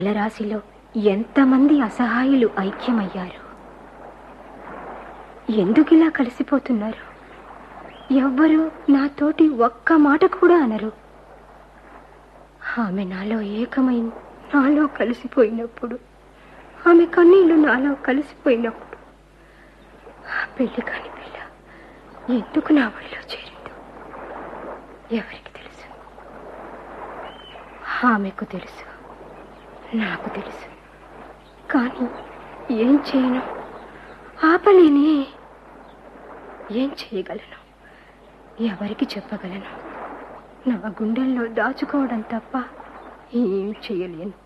జలరాశిలో ఎంతమంది అసహాయులు ఐక్యమయ్యారు ఎందుకిలా కలిసిపోతున్నారు ఎవ్వరూ నాతోటి ఒక్క మాట కూడా అనరు ఆమె నాలో ఏకమై నాలో కలిసిపోయినప్పుడు ఆమె కన్నీళ్లు నాలో కలిసిపోయినప్పుడు ఆ పెళ్లి కాని పిల్ల ఎందుకు నా ఒళ్ళో చేరిందో ఎవరికి తెలుసు ఆమెకు తెలుసు నాకు తెలుసు కానీ ఏం చేయను ఆపలేనే ఏం చేయగలను ఎవరికి చెప్పగలను నా గుండెల్లో దాచుకోవడం తప్ప ఏం చేయలేను